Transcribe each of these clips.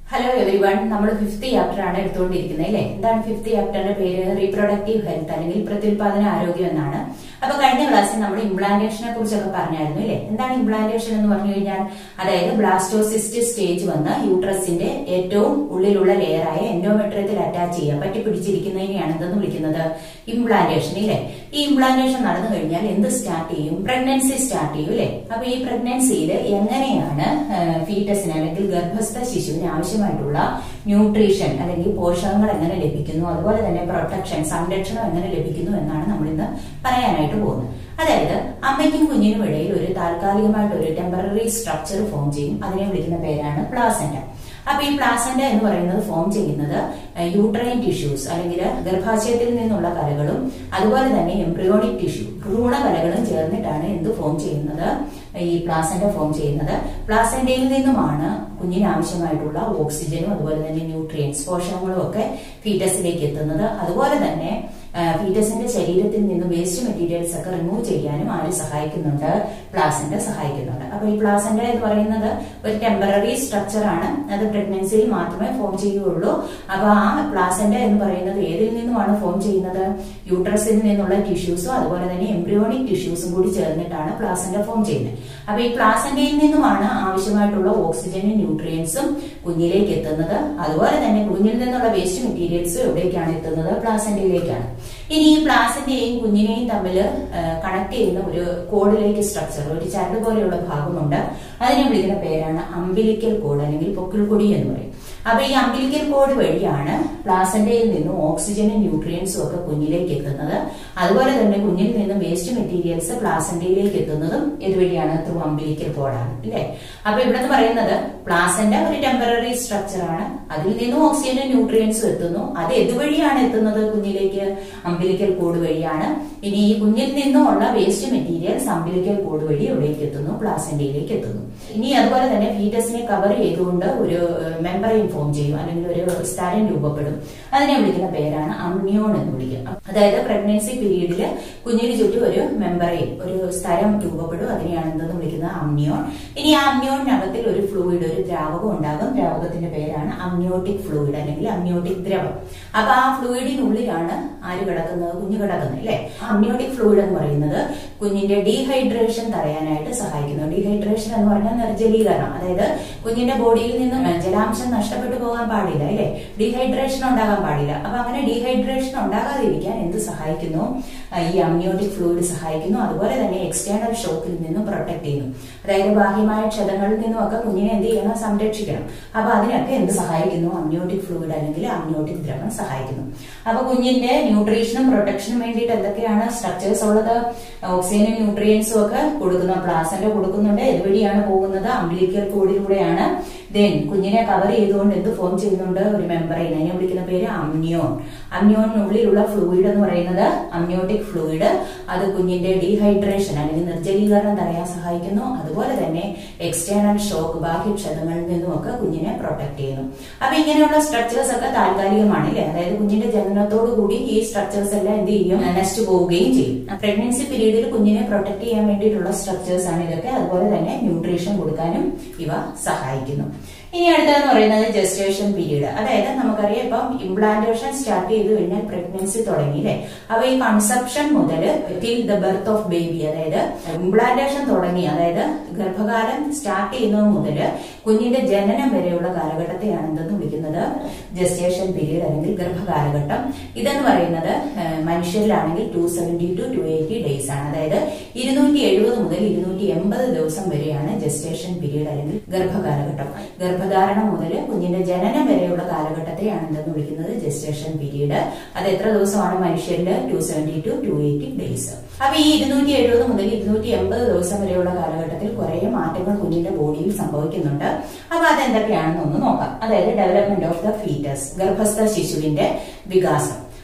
hello everyone നമ്മൾ fifth chapter ആണ് എടുത്തുകൊണ്ടിരിക്കുന്നത് അല്ലേ എന്താണ് ഫിഫ്ത് ചാപ്റ്ററിന്റെ പേര് റീപ്രൊഡക്റ്റീവ് ഹെൽത്ത് അല്ലെങ്കിൽ പ്രത്യുൽപാദന ആരോഗ്യം എന്നാണ് അപ്പൊ കഴിഞ്ഞ ക്ലാസ്സിൽ നമ്മൾ ഇംപ്ലാന്റേഷനെ കുറിച്ചൊക്കെ പറഞ്ഞായിരുന്നു അല്ലേ എന്താണ് ഇംപ്ലാന്റേഷൻ എന്ന് പറഞ്ഞു കഴിഞ്ഞാൽ അതായത് ബ്ലാസ്റ്റോസിസ്റ്റ് സ്റ്റേജ് വന്ന് യൂട്രസിന്റെ ഏറ്റവും ഉള്ളിലുള്ള ലെയറായ എൻഡോമെട്രിയത്തിൽ അറ്റാച്ച് ചെയ്യാൻ പറ്റി പിടിച്ചിരിക്കുന്നതിനെയാണ് എന്തെന്ന് വിളിക്കുന്നത് ഇംപ്ലാന്റേഷൻ ഇല്ലേ ഈ ഇംപ്ലാന്റേഷൻ നടന്നു കഴിഞ്ഞാൽ എന്ത് സ്റ്റാർട്ട് ചെയ്യും പ്രഗ്നൻസി സ്റ്റാർട്ട് ചെയ്യും അല്ലേ അപ്പൊ ഈ പ്രഗ്നൻസിയിൽ എങ്ങനെയാണ് ഫീറ്റസിന് അല്ലെങ്കിൽ ഗർഭസ്ഥ ശിശുവിന് ആവശ്യമായിട്ടുള്ള ന്യൂട്രീഷൻ അല്ലെങ്കിൽ പോഷകങ്ങൾ എങ്ങനെ ലഭിക്കുന്നു അതുപോലെ തന്നെ പ്രൊട്ടക്ഷൻ സംരക്ഷണം എങ്ങനെ ലഭിക്കുന്നു എന്നാണ് നമ്മൾ ഇന്ന് പറയാനായിട്ട് പോകുന്നത് അതായത് അമ്മയ്ക്കും കുഞ്ഞിനും ഇടയിൽ ഒരു താൽക്കാലികമായിട്ട് ഒരു ടെമ്പററി സ്ട്രക്ചർ ഫോം ചെയ്യും അതിനെ വിളിക്കുന്ന പേരാണ് പ്ലാസന്റ അപ്പൊ ഈ പ്ലാസന്റ എന്ന് പറയുന്നത് ഫോം ചെയ്യുന്നത് യൂട്രൈൻ ടിഷ്യൂസ് അല്ലെങ്കിൽ ഗർഭാശയത്തിൽ നിന്നുള്ള കലകളും അതുപോലെ തന്നെ എംബ്രിയോണിക് ടിഷ്യൂ ഭ്രൂണകലകളും ചേർന്നിട്ടാണ് എന്ത് ഫോം ചെയ്യുന്നത് ഈ പ്ലാസന്റ ഫോം ചെയ്യുന്നത് പ്ലാസന്റയിൽ നിന്നുമാണ് കുഞ്ഞിന് ആവശ്യമായിട്ടുള്ള ഓക്സിജനും അതുപോലെ തന്നെ ന്യൂട്രിയൻസ് പോഷകങ്ങളും ഒക്കെ ഫീറ്റസിലേക്ക് എത്തുന്നത് അതുപോലെ തന്നെ ഫീറ്റസിന്റെ ശരീരത്തിൽ നിന്ന് വേസ്റ്റ് മെറ്റീരിയൽസ് ഒക്കെ റിമൂവ് ചെയ്യാനും ആര് സഹായിക്കുന്നുണ്ട് പ്ലാസന്റ സഹായിക്കുന്നുണ്ട് അപ്പൊ ഈ പ്ലാസന്റ എന്ന് പറയുന്നത് ഒരു ടെമ്പററി സ്ട്രക്ചർ ആണ് അത് പ്രഗ്നൻസിയിൽ മാത്രമേ ഫോം ചെയ്യുകയുള്ളൂ അപ്പൊ ആ പ്ലാസന്റ എന്ന് പറയുന്നത് ഏതിൽ നിന്നുമാണ് ഫോം ചെയ്യുന്നത് യൂട്രസിൽ നിന്നുള്ള ടിഷ്യൂസും അതുപോലെ തന്നെ എംബ്രിയോണിക് ടിഷ്യൂസും കൂടി ചേർന്നിട്ടാണ് പ്ലാസന്റ ഫോം ചെയ്യുന്നത് അപ്പൊ ഈ പ്ലാസന്റയിൽ നിന്നുമാണ് ആവശ്യമായിട്ടുള്ള ഓക്സിജനും ന്യൂട്രിയൻസും കുഞ്ഞിലേക്ക് എത്തുന്നത് അതുപോലെ തന്നെ കുഞ്ഞിൽ നിന്നുള്ള വേസ്റ്റ് മെറ്റീരിയൽസും എവിടേക്കാണ് എത്തുന്നത് പ്ലാസന്റയിലേക്കാണ് ഇനി ഈ പ്ലാസന്റെയും കുഞ്ഞിനെയും തമ്മിൽ കണക്ട് ചെയ്യുന്ന ഒരു കോഡിലേക്ക് സ്ട്രക്ചർ ഒരു ചരട് പോലെയുള്ള ഭാഗമുണ്ട് അതിനെ വിളിക്കുന്ന പേരാണ് അംബിലിക്കൽ കോഡ് അല്ലെങ്കിൽ പൊക്കിൾക്കൊടി എന്ന് പറയും അപ്പൊ ഈ അംബിലിക്കൽ കോഡ് വഴിയാണ് പ്ലാസന്റയിൽ നിന്നും ഓക്സിജനും ന്യൂട്രിയൻസും ഒക്കെ കുഞ്ഞിലേക്ക് എത്തുന്നത് അതുപോലെ തന്നെ കുഞ്ഞിൽ നിന്നും വേസ്റ്റ് മെറ്റീരിയൽസ് പ്ലാസന്റയിലേക്ക് എത്തുന്നതും ഇതുവഴിയാണ് ത്രൂ അംബിലിക്കൽ കോഡാണ് അല്ലെ അപ്പൊ ഇവിടെ നിന്ന് പറയുന്നത് പ്ലാസന്റ ഒരു ടെമ്പററി സ്ട്രക്ചർ ആണ് അതിൽ നിന്നും ഓക്സിജനും ന്യൂട്രിയൻസും എത്തുന്നു അത് എതുവഴിയാണ് എത്തുന്നത് കുഞ്ഞിലേക്ക് അംബിലിക്കൽ കോഡ് വഴിയാണ് ഇനി ഈ കുഞ്ഞിൽ നിന്നുമുള്ള വേസ്റ്റ് മെറ്റീരിയൽസ് അംബിലിക്കൽ കോഡ് വഴി എവിടേക്ക് എത്തുന്നു പ്ലാസന്റയിലേക്ക് എത്തുന്നു ഇനി അതുപോലെ തന്നെ ഫീറ്റസിനെ കവർ ചെയ്തുകൊണ്ട് ഒരു മെമ്പറൈൻ ഫോം ചെയ്യും അല്ലെങ്കിൽ ഒരു സ്ഥലം രൂപപ്പെടും അതിനെ വിളിക്കുന്ന പേരാണ് അമ്നിയോൺ എന്ന് വിളിക്കും അതായത് പ്രഗ്നൻസി പീരീഡിൽ കുഞ്ഞിന് ചുറ്റും ഒരു മെമ്പറൈൻ ഒരു സ്ഥലം രൂപപ്പെടും അതിനെയാണ് എന്തെന്ന് വിളിക്കുന്നത് അമ്നിയോൺ ഇനി ആ അമ്നിയോണിനകത്തിൽ ഒരു ഫ്ലൂയിഡ് ഒരു ദ്രാവകം ഉണ്ടാകും ദ്രാവകത്തിന്റെ പേരാണ് അമ്നിയോട്ടിക് ഫ്ലൂയിഡ് അല്ലെങ്കിൽ അമ്നിയോട്ടിക് ദ്രവം അപ്പൊ ആ ഫ്ലൂയിഡിനുള്ളിലാണ് ആര് കിടക്കുന്നത് കുഞ്ഞ് കിടക്കുന്നത് അല്ലെ അമ്നിയോട്ടിക് ഫ്ലൂയിഡ് എന്ന് പറയുന്നത് കുഞ്ഞിന്റെ ഡീഹൈഡ്രേഷൻ തടയാനായിട്ട് സഹായിക്കുന്നു ഡീഹൈഡ്രേഷൻ എന്ന് പറഞ്ഞാൽ നിർജ്ജലീകരണം അതായത് കുഞ്ഞിന്റെ ബോഡിയിൽ നിന്നും ജലാംശം നഷ്ടപ്പെട്ടു പോകാൻ പാടില്ല അല്ലെ ഡീഹൈഡ്രേഷൻ ഉണ്ടാകാൻ പാടില്ല അപ്പൊ അങ്ങനെ ഡീഹൈഡ്രേഷൻ ഉണ്ടാകാതിരിക്കാൻ എന്ത് സഹായിക്കുന്നു ഈ അമ്നിയോട്ടിക് ഫ്ലൂയിഡ് സഹായിക്കുന്നു അതുപോലെ തന്നെ എക്സ്റ്റേണൽ ഷോക്കിൽ നിന്നും പ്രൊട്ടക്ട് ചെയ്യുന്നു അതായത് ബാഹ്യമായ ക്ഷതങ്ങളിൽ നിന്നും ഒക്കെ കുഞ്ഞിനെ എന്ത് ചെയ്യണം സംരക്ഷിക്കണം അപ്പൊ അതിനൊക്കെ എന്ത് സഹായിക്കുന്നു അമ്നിയോട്ടിക് ഫ്ലൂയിഡ് അല്ലെങ്കിൽ അമ്നിയോട്ടിക് ദ്രവം സഹായിക്കുന്നു അപ്പൊ കുഞ്ഞിന്റെ ന്യൂട്രീഷനും പ്രൊട്ടക്ഷനും വേണ്ടിയിട്ട് എന്തൊക്കെയാണ് സ്ട്രക്ചേഴ്സ് ഉള്ളത് ഓക്സിജനും ന്യൂട്രിയൻസും ഒക്കെ കൊടുക്കുന്ന പ്ലാസന്റ കൊടുക്കുന്നുണ്ട് ഇതുവഴിയാണ് പോകുന്നത് അംബിലിക്കൽ കോഡിലൂടെയാണ് ദെൻ കുഞ്ഞിനെ കവർ ചെയ്തുകൊണ്ട് എന്ത് ഫോം ചെയ്യുന്നുണ്ട് ഒരു മെമ്പറൈൻ അതിനെ വിളിക്കുന്ന പേര് അമ്നിയോൺ അമ്നിയോണിനുള്ളിലുള്ള ഫ്ലൂയിഡ് എന്ന് പറയുന്നത് അമ്നിയോട്ടിക് ഫ്ലൂയിഡ് അത് കുഞ്ഞിന്റെ ഡീഹൈഡ്രേഷൻ അല്ലെങ്കിൽ നിർജ്ജലീകരണം തടയാൻ സഹായിക്കുന്നു അതുപോലെ തന്നെ എക്സ്റ്റേണൽ ഷോക്ക് ബാഹ്യ ക്ഷതങ്ങളിൽ നിന്നും ഒക്കെ കുഞ്ഞിനെ പ്രൊട്ടക്ട് ചെയ്യുന്നു അപ്പൊ ഇങ്ങനെയുള്ള സ്ട്രക്ചേഴ്സ് ഒക്കെ താൽക്കാലികമാണ് അല്ലേ അതായത് കുഞ്ഞിന്റെ ജനനത്തോടു കൂടി ഈ സ്ട്രക്ചേഴ്സ് എല്ലാം എന്ത് ചെയ്യും നശിച്ചു പോവുകയും ചെയ്യും പ്രഗ്നൻസി പീരീഡിൽ കുഞ്ഞിനെ പ്രൊട്ടക്ട് ചെയ്യാൻ വേണ്ടിയിട്ടുള്ള സ്ട്രക്ചേഴ്സ് ആണ് ഇതൊക്കെ അതുപോലെ തന്നെ ന്യൂട്രീഷൻ കൊടുക്കാനും ഇവ സഹായിക്കുന്നു ഇനി അടുത്തതെന്ന് പറയുന്നത് ജസ്റ്റേഷൻ പീരീഡ് അതായത് നമുക്കറിയാം ഇപ്പം ഇംപ്ലാന്റേഷൻ സ്റ്റാർട്ട് ചെയ്ത് കഴിഞ്ഞാൽ പ്രഗ്നൻസി തുടങ്ങി അല്ലെ അപ്പൊ ഈ കൺസെപ്ഷൻ മുതൽ till the birth of baby അതായത് ഇംപ്ലാന്റേഷൻ തുടങ്ങി അതായത് ഗർഭകാലം സ്റ്റാർട്ട് ചെയ്യുന്നത് മുതൽ കുഞ്ഞിന്റെ ജനനം വരെയുള്ള കാലഘട്ടത്തെയാണ് എന്തെന്ന് വിളിക്കുന്നത് ജസ്റ്റേഷൻ പീരീഡ് അല്ലെങ്കിൽ ഗർഭകാലഘട്ടം ഇതെന്ന് പറയുന്നത് മനുഷ്യരിലാണെങ്കിൽ two seventy to two eighty days ആണ് അതായത് ഇരുന്നൂറ്റി എഴുപത് മുതൽ ഇരുന്നൂറ്റി എൺപത് ദിവസം വരെയാണ് ജസ്റ്റേഷൻ പീരീഡ് അല്ലെങ്കിൽ ഗർഭകാലഘട്ടം ഗർഭധാരണം മുതൽ കുഞ്ഞിന്റെ ജനനം വരെയുള്ള കാലഘട്ടത്തെയാണ് എന്തെന്ന് വിളിക്കുന്നത് ജസ്റ്റേഷൻ പീരീഡ് അത് എത്ര ദിവസമാണ് മനുഷ്യരിൽ two seventy to two eighty days അപ്പൊ ഈ ഇരുന്നൂറ്റി എഴുപത് മുതൽ ഇരുന്നൂറ്റി എൺപത് ദിവസം വരെയുള്ള കാലഘട്ടത്തിൽ കുറെ മാറ്റങ്ങൾ കുഞ്ഞിന്റെ ബോഡിയിൽ സംഭവിക്കുന്നുണ്ട് അപ്പൊ അതെന്തൊക്കെയാണെന്ന് ഒന്ന് നോക്കാം അതായത് ഡെവലപ്മെന്റ് ഓഫ് ദ ഫീറ്റസ് ഗർഭസ്ഥ ശിശുവിന്റെ വികാസം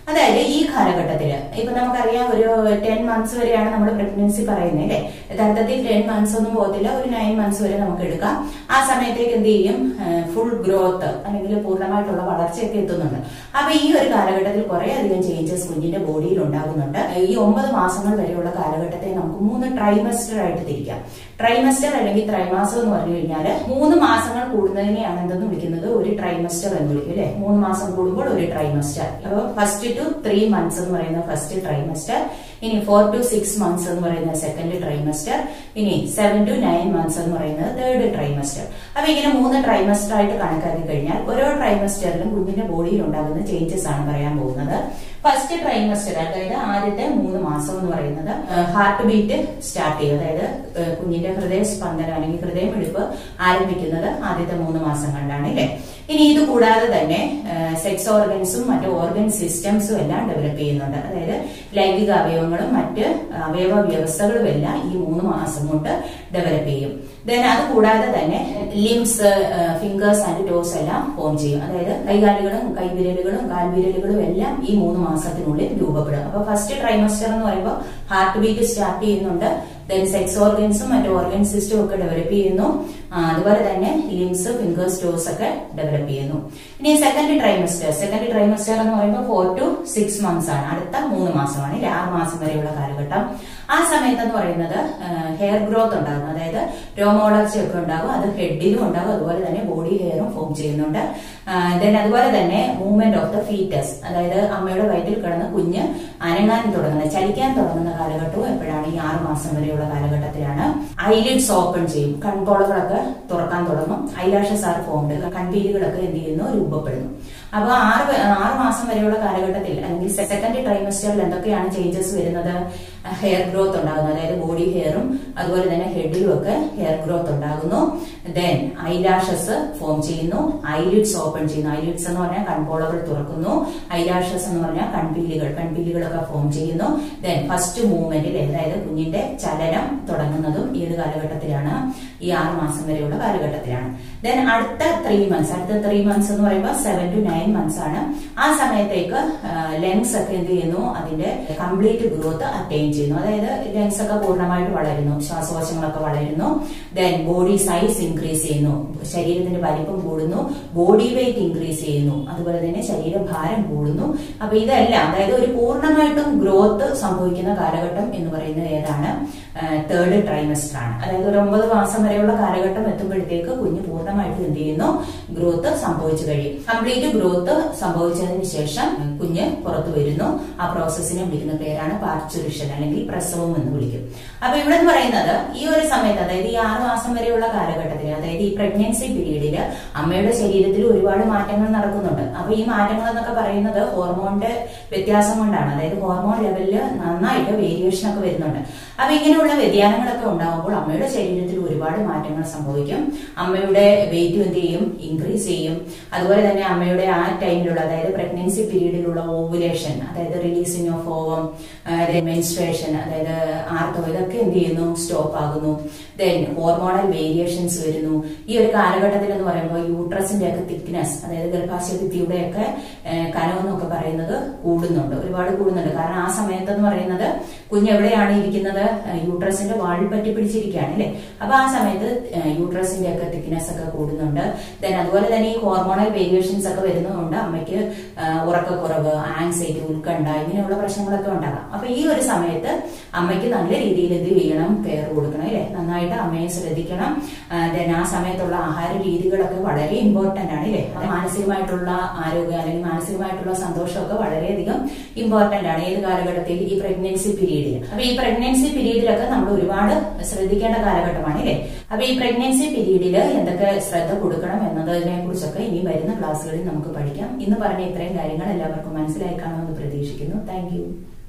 അതായത് ഈ കാലഘട്ടത്തില് ഇപ്പൊ നമുക്കറിയാം ഒരു ടെൻ മന്ത്സ് വരെയാണ് നമ്മൾ പ്രഗ്നൻസി പറയുന്നത് അല്ലേ യഥാർത്ഥത്തിൽ ടെൻ മന്ത്സ് ഒന്നും പോകത്തില്ല ഒരു നയൻ മന്ത്സ് വരെ നമുക്ക് എടുക്കാം ആ സമയത്തേക്ക് എന്ത് ചെയ്യും ഫുൾ ഗ്രോത്ത് അല്ലെങ്കിൽ പൂർണ്ണമായിട്ടുള്ള വളർച്ചയൊക്കെ എത്തുന്നുണ്ട് അപ്പൊ ഈ ഒരു കാലഘട്ടത്തിൽ കുറെ അധികം ചേഞ്ചസ് കുഞ്ഞിന്റെ ബോഡിയിൽ ഉണ്ടാകുന്നുണ്ട് ഈ ഒമ്പത് മാസങ്ങൾ വരെയുള്ള കാലഘട്ടത്തെ നമുക്ക് മൂന്ന് ട്രൈമസ്റ്റർ ആയിട്ട് തിരിക്കാം ട്രൈമസ്റ്റർ അല്ലെങ്കിൽ ത്രൈമാസം എന്ന് പറഞ്ഞു കഴിഞ്ഞാൽ മൂന്ന് മാസങ്ങൾ കൂടുന്നതിനെയാണ് എന്തെന്ന് വിളിക്കുന്നത് ഒരു ട്രൈമസ്റ്റർ എന്ന് വിളിക്കും അല്ലെ മൂന്ന് മാസം കൂടുമ്പോൾ ഒരു ട്രൈമസ്റ്റർ അപ്പോൾ ഫസ്റ്റ് ടു ത്രീ മന്ത്സ് എന്ന് പറയുന്ന ഫസ്റ്റ് ട്രൈമസ്റ്റർ ഇനി ഫോർ ടു സിക്സ് മന്ത്സ് എന്ന് പറയുന്ന സെക്കൻഡ് ട്രൈമസ്റ്റർ ഇനി സെവൻ ടു നയൻ മന്ത്സ് എന്ന് പറയുന്നത് തേർഡ് ട്രൈമസ്റ്റർ അപ്പൊ ഇങ്ങനെ മൂന്ന് ട്രൈമസ്റ്റർ ആയിട്ട് കണക്കാക്കി കഴിഞ്ഞാൽ ഓരോ ട്രൈമസ്റ്ററിലും കുഞ്ഞിന്റെ ബോഡിയിൽ ഉണ്ടാകുന്ന ചേഞ്ചസ് ആണ് പറയാൻ പോകുന്നത് ഫസ്റ്റ് ട്രൈമസ്റ്റർ അതായത് ആദ്യത്തെ മൂന്ന് മാസം എന്ന് പറയുന്നത് ഹാർട്ട് ബീറ്റ് സ്റ്റാർട്ട് ചെയ്യും അതായത് കുഞ്ഞിന്റെ ഹൃദയ സ്പന്ദനം അല്ലെങ്കിൽ ഹൃദയമിടിപ്പ് ആരംഭിക്കുന്നത് ആദ്യത്തെ മൂന്ന് മാസങ്ങളിലാണ് അല്ലേ ഇനി ഇത് കൂടാതെ തന്നെ സെക്സ് ഓർഗൻസും മറ്റു ഓർഗൻ സിസ്റ്റംസും എല്ലാം ഡെവലപ്പ് ചെയ്യുന്നുണ്ട് അതായത് ലൈംഗിക അവയവങ്ങളും മറ്റ് അവയവ വ്യവസ്ഥകളും എല്ലാം ഈ മൂന്ന് മാസം കൊണ്ട് ഡെവലപ്പ് ചെയ്യും ദെൻ അത് കൂടാതെ തന്നെ ലിംസ് ഫിംഗേഴ്സ് ആൻഡ് ടോസ് എല്ലാം ഫോം ചെയ്യും അതായത് കൈകാലുകളും കൈവിരലുകളും കാൽവിരലുകളും എല്ലാം ഈ മൂന്ന് മാസത്തിനുള്ളിൽ രൂപപ്പെടും അപ്പൊ ഫസ്റ്റ് ട്രൈമസ്റ്റർ എന്ന് പറയുമ്പോൾ ഹാർട്ട് ബീറ്റ് സ്റ്റാർട്ട് ചെയ്യുന്നുണ്ട് ദെൻ സെക്സ് ഓർഗൻസും മറ്റു ഓർഗൻ സിസ്റ്റം ഒക്കെ ഡെവലപ്പ് ചെയ്യുന്നു അതുപോലെ തന്നെ ലിംസ് ഫിംഗേഴ്സ് ടോസ് ഒക്കെ ഡെവലപ്പ് ചെയ്യുന്നു ഇനി സെക്കൻഡ് ട്രൈമസ്റ്റർ സെക്കൻഡ് ട്രൈമസ്റ്റർ എന്ന് പറയുമ്പോൾ ഫോർ ടു സിക്സ് മന്ത്സ് ആണ് അടുത്ത മൂന്ന് മാസമാണ് ഇല്ല ആറ് മാസം വരെയുള്ള കാലഘട്ടം ആ സമയത്ത് എന്ന് പറയുന്നത് ഹെയർ ഗ്രോത്ത് ഉണ്ടാകും അതായത് രോമവളർച്ചയൊക്കെ ഉണ്ടാകും അത് ഹെഡിലും ഉണ്ടാകും അതുപോലെ തന്നെ ബോഡി ഹെയറും ഫോം ചെയ്യുന്നുണ്ട് ദെൻ അതുപോലെ തന്നെ മൂവ്മെന്റ് ഓഫ് ദ ഫീറ്റസ് അതായത് അമ്മയുടെ വയറ്റിൽ കിടന്ന് കുഞ്ഞ് അനങ്ങാൻ തുടങ്ങുന്ന ചലിക്കാൻ തുടങ്ങുന്ന കാലഘട്ടവും എപ്പോഴാണ് ഈ ആറ് മാസം വരെയുള്ള കാലഘട്ടത്തിലാണ് ഐലിഡ്സ് ഓപ്പൺ ചെയ്യും കൺപോളകളൊക്കെ തുറക്കാൻ തുടങ്ങും ഐലാഷസ് ആർ ഫോംഡ് കൺപീലികളൊക്കെ എന്ത് ചെയ്യുന്നു രൂപപ്പെടുന്നു അപ്പൊ ആറ് ആറ് മാസം വരെയുള്ള കാലഘട്ടത്തിൽ അല്ലെങ്കിൽ സെക്കൻഡ് ട്രൈമസ്റ്ററിൽ എന്തൊക്കെയാണ് ചേഞ്ചസ് വരുന്നത് ഹെയർ ഗ്രോത്ത് ഉണ്ടാകുന്നു അതായത് ബോഡി ഹെയറും അതുപോലെ തന്നെ ഹെഡിലും ഒക്കെ ഹെയർ ഗ്രോത്ത് ഉണ്ടാകുന്നു ദെൻ ഐലാഷസ് ഫോം ചെയ്യുന്നു ഐലിഡ്സ് ഓപ്പൺ ചെയ്യുന്നു ഐലിഡ്സ് എന്ന് പറഞ്ഞാൽ കൺപോളകൾ തുറക്കുന്നു ഐലാഷസ് എന്ന് പറഞ്ഞാൽ കൺപീലികൾ കൺപീലികളൊക്കെ ഫോം ചെയ്യുന്നു ദെൻ ഫസ്റ്റ് മൂവ്മെന്റിൽ അതായത് കുഞ്ഞിന്റെ ചലനം തുടങ്ങുന്നതും ഏത് കാലഘട്ടത്തിലാണ് ഈ ആറ് മാസം വരെയുള്ള കാലഘട്ടത്തിലാണ് ദെൻ അടുത്ത ത്രീ മന്ത്സ് അടുത്ത ത്രീ മന്ത്സ് എന്ന് പറയുമ്പോൾ സെവൻ ടു നയൻ മന്ത്സ് ആണ് ആ സമയത്തേക്ക് ലെങ്സ് ഒക്കെ എന്ത് ചെയ്യുന്നു അതിന്റെ കംപ്ലീറ്റ് ഗ്രോത്ത് അറ്റൈൻ ചെയ്യുന്നു അതായത് ലെങ്സ് ഒക്കെ പൂർണ്ണമായിട്ട് വളരുന്നു ശ്വാസകോശങ്ങളൊക്കെ വളരുന്നു ദെൻ ബോഡി സൈസ് ഇൻക്രീസ് ചെയ്യുന്നു ശരീരത്തിന്റെ വലിപ്പം കൂടുന്നു ബോഡി വെയിറ്റ് ഇൻക്രീസ് ചെയ്യുന്നു അതുപോലെ തന്നെ ശരീരഭാരം കൂടുന്നു അപ്പൊ ഇതെല്ലാം അതായത് ഒരു പൂർണ്ണമായിട്ടും ഗ്രോത്ത് സംഭവിക്കുന്ന കാലഘട്ടം എന്ന് പറയുന്നത് ഏതാണ് തേർഡ് ട്രൈമസ്റ്റർ ആണ് അതായത് ഒരു ഒമ്പത് മാസം വരെയുള്ള കാലഘട്ടം എത്തുമ്പോഴത്തേക്ക് കുഞ്ഞ് പൂർണ്ണമായിട്ട് എന്ത് ചെയ്യുന്നു ഗ്രോത്ത് സംഭവിച്ചു കഴിയും കംപ്ലീറ്റ് ഗ്രോത്ത് സംഭവിച്ചതിന് ശേഷം കുഞ്ഞ് പുറത്തു വരുന്നു ആ പ്രോസസ്സിനെ വിളിക്കുന്ന പേരാണ് പാർച്ചുറിഷൻ അല്ലെങ്കിൽ പ്രസവം എന്ന് വിളിക്കും അപ്പൊ ഇവിടെ എന്ന് പറയുന്നത് ഈ ഒരു സമയത്ത് അതായത് ഈ ആറ് മാസം വരെയുള്ള കാലഘട്ടത്തിൽ അതായത് ഈ പ്രഗ്നൻസി പീരീഡിൽ അമ്മയുടെ ശരീരത്തിൽ ഒരുപാട് മാറ്റങ്ങൾ നടക്കുന്നുണ്ട് അപ്പൊ ഈ മാറ്റങ്ങൾ എന്നൊക്കെ പറയുന്നത് ഹോർമോണിന്റെ വ്യത്യാസം കൊണ്ടാണ് അതായത് ഹോർമോൺ ലെവലിൽ നന്നായിട്ട് വേരിയേഷൻ ഒക്കെ വരുന്നുണ്ട് അപ്പൊ ഇങ്ങനെയുള്ള വ്യതിയാനങ്ങളൊക്കെ ഉണ്ടാകുമ്പോൾ അമ്മയുടെ ശരീരത്തിൽ ഒരുപാട് മാറ്റങ്ങൾ സംഭവിക്കും അമ്മയുടെ വെയിറ്റ് എന്ത് ചെയ്യും ഇൻക്രീസ് ചെയ്യും അതുപോലെ തന്നെ അമ്മയുടെ ആ ടൈമിലുള്ള അതായത് പ്രഗ്നൻസി പീരീഡിലുള്ള ഓവുലേഷൻ അതായത് റിലീസിങ് ഓഫ് ഓവം മെൻസ്ട്രേഷൻ അതായത് ആർത്തവം ഇതൊക്കെ എന്ത് ചെയ്യുന്നു സ്റ്റോപ്പ് ആകുന്നു ദെൻ ഹോർമോണൽ വേരിയേഷൻസ് വരുന്നു ഈ ഒരു കാലഘട്ടത്തിൽ എന്ന് പറയുമ്പോൾ യൂട്രസിന്റെ ഒക്കെ തിക്നെസ് അതായത് ഗർഭാശയ ഭിത്തിയുടെ ഒക്കെ കനം എന്നൊക്കെ പറയുന്നത് കൂടുന്നുണ്ട് ഒരുപാട് കൂടുന്നുണ്ട് കാരണം ആ സമയത്ത് എന്ന് പറയുന്നത് കുഞ്ഞ് എവിടെയാണ് ഇരിക്കുന്നത് യൂട്രസിന്റെ വാളിൽ പറ്റി പിടിച്ചിരിക്കുകയാണ് അല്ലെ അപ്പൊ ആ സമയത്ത് യൂട്രസിന്റെ ഒക്കെ തിക്നെസ് ഒക്കെ കൂടുന്നുണ്ട് ദെൻ അതുപോലെ തന്നെ ഈ ഹോർമോണൽ വേരിയേഷൻസ് ഒക്കെ വരുന്നതുകൊണ്ട് അമ്മയ്ക്ക് ഉറക്കക്കുറവ് ആൻസൈറ്റി ഉത്കണ്ഠ ഇങ്ങനെയുള്ള പ്രശ്നങ്ങളൊക്കെ ഉണ്ടാകാം അപ്പൊ ഈ ഒരു സമയത്ത് അമ്മയ്ക്ക് നല്ല രീതിയിൽ എന്ത് ചെയ്യണം കെയർ കൊടുക്കണം അല്ലെ നന്നായിട്ട് അമ്മയെ ശ്രദ്ധിക്കണം ദെൻ ആ സമയത്തുള്ള ആഹാര രീതികളൊക്കെ വളരെ ഇമ്പോർട്ടന്റ് ആണ് അല്ലെ മാനസികമായിട്ടുള്ള ആരോഗ്യം അല്ലെങ്കിൽ മാനസികമായിട്ടുള്ള സന്തോഷമൊക്കെ വളരെയധികം ഇമ്പോർട്ടന്റ് ആണ് ഏത് കാലഘട്ടത്തിൽ ഈ പ്രഗ്നൻസി പീരീഡിൽ അപ്പൊ ഈ പ്രഗ്നൻസി പീരീഡിലൊക്കെ നമ്മൾ ഒരുപാട് ശ്രദ്ധിക്കേണ്ട കാലഘട്ടമാണ് അല്ലെ അപ്പൊ ഈ പ്രഗ്നൻസി പീരീഡിൽ എന്തൊക്കെ ശ്രദ്ധ കൊടുക്കണം എന്നതിനെ കുറിച്ചൊക്കെ ഇനി വരുന്ന ക്ലാസ്സുകളിൽ നമുക്ക് പഠിക്കാം ഇന്ന് പറഞ്ഞ ഇത്രയും കാര്യങ്ങൾ എല്ലാവർക്കും മനസ്സിലായി കാണുമെന്ന് പ്രതീക്ഷിക്കുന്നു താങ്ക്